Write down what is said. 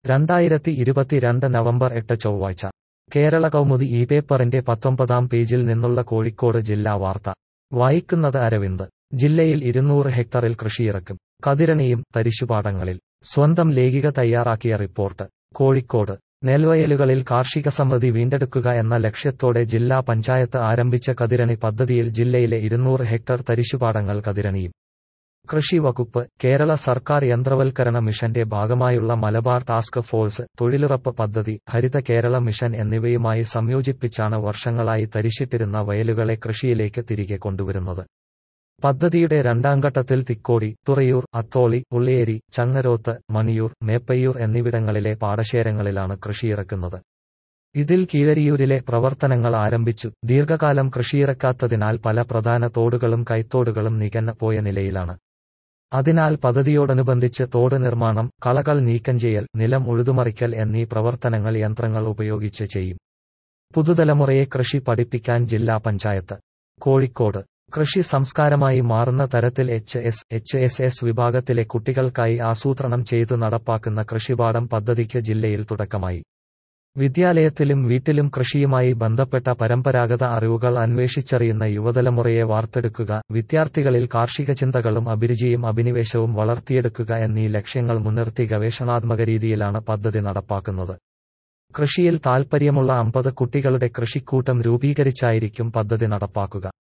രണ്ടായിരത്തി ഇരുപത്തിരണ്ട് നവംബർ എട്ട് ചൊവ്വാഴ്ച കേരള കൗമുദി ഈ പേപ്പറിന്റെ പത്തൊമ്പതാം പേജിൽ നിന്നുള്ള കോഴിക്കോട് ജില്ലാ വാർത്ത വായിക്കുന്നത് അരവിന്ദ് ജില്ലയിൽ ഇരുന്നൂറ് ഹെക്ടറിൽ കൃഷിയിറക്കും കതിരണിയും തരിശുപാടങ്ങളിൽ സ്വന്തം ലേഖിക തയ്യാറാക്കിയ റിപ്പോർട്ട് കോഴിക്കോട് നെൽവയലുകളിൽ കാർഷിക സമൃദ്ധി വീണ്ടെടുക്കുക എന്ന ലക്ഷ്യത്തോടെ ജില്ലാ പഞ്ചായത്ത് ആരംഭിച്ച കതിരണി പദ്ധതിയിൽ ജില്ലയിലെ ഇരുന്നൂറ് ഹെക്ടർ തരിശുപാടങ്ങൾ കതിരണിയും കൃഷി വകുപ്പ് കേരള സർക്കാർ യന്ത്രവൽക്കരണ മിഷന്റെ ഭാഗമായുള്ള മലബാർ ടാസ്ക് ഫോഴ്സ് തൊഴിലുറപ്പ് പദ്ധതി ഹരിത കേരള മിഷൻ എന്നിവയുമായി സംയോജിപ്പിച്ചാണ് വർഷങ്ങളായി തരിശിട്ടിരുന്ന വയലുകളെ കൃഷിയിലേക്ക് തിരികെ കൊണ്ടുവരുന്നത് പദ്ധതിയുടെ രണ്ടാം ഘട്ടത്തിൽ തിക്കോടി തുറയൂർ അത്തോളി ഉള്ളിയേരി ചങ്ങരോത്ത് മണിയൂർ മേപ്പയ്യൂർ എന്നിവിടങ്ങളിലെ പാടശേരങ്ങളിലാണ് കൃഷിയിറക്കുന്നത് ഇതിൽ കീഴരിയൂരിലെ പ്രവർത്തനങ്ങൾ ആരംഭിച്ചു ദീർഘകാലം കൃഷിയിറക്കാത്തതിനാൽ പല പ്രധാന തോടുകളും കൈത്തോടുകളും നികന്ന പോയ നിലയിലാണ് അതിനാൽ പദ്ധതിയോടനുബന്ധിച്ച് തോട് നിർമ്മാണം കളകൾ നീക്കം ചെയ്യൽ നിലം ഉഴുതുമറിക്കൽ എന്നീ പ്രവർത്തനങ്ങൾ യന്ത്രങ്ങൾ ഉപയോഗിച്ച് ചെയ്യും പുതുതലമുറയെ കൃഷി പഠിപ്പിക്കാൻ ജില്ലാ പഞ്ചായത്ത് കോഴിക്കോട് കൃഷി സംസ്കാരമായി മാറുന്ന തരത്തിൽ H S H S S വിഭാഗത്തിലെ കുട്ടികൾക്കായി ആസൂത്രണം ചെയ്തു നടപ്പാക്കുന്ന കൃഷിപാഠം പദ്ധതിക്ക് ജില്ലയിൽ തുടക്കമായി വിദ്യാലയത്തിലും വീട്ടിലും കൃഷിയുമായി ബന്ധപ്പെട്ട പരമ്പരാഗത അറിവുകൾ അന്വേഷിച്ചറിയുന്ന യുവതലമുറയെ വാർത്തെടുക്കുക വിദ്യാർത്ഥികളിൽ കാർഷിക ചിന്തകളും അഭിരുചിയും അഭിനിവേശവും വളർത്തിയെടുക്കുക എന്നീ ലക്ഷ്യങ്ങൾ മുൻനിർത്തി ഗവേഷണാത്മക രീതിയിലാണ് പദ്ധതി നടപ്പാക്കുന്നത് കൃഷിയിൽ താൽപ്പര്യമുള്ള അമ്പത് കുട്ടികളുടെ കൃഷിക്കൂട്ടം രൂപീകരിച്ചായിരിക്കും പദ്ധതി നടപ്പാക്കുക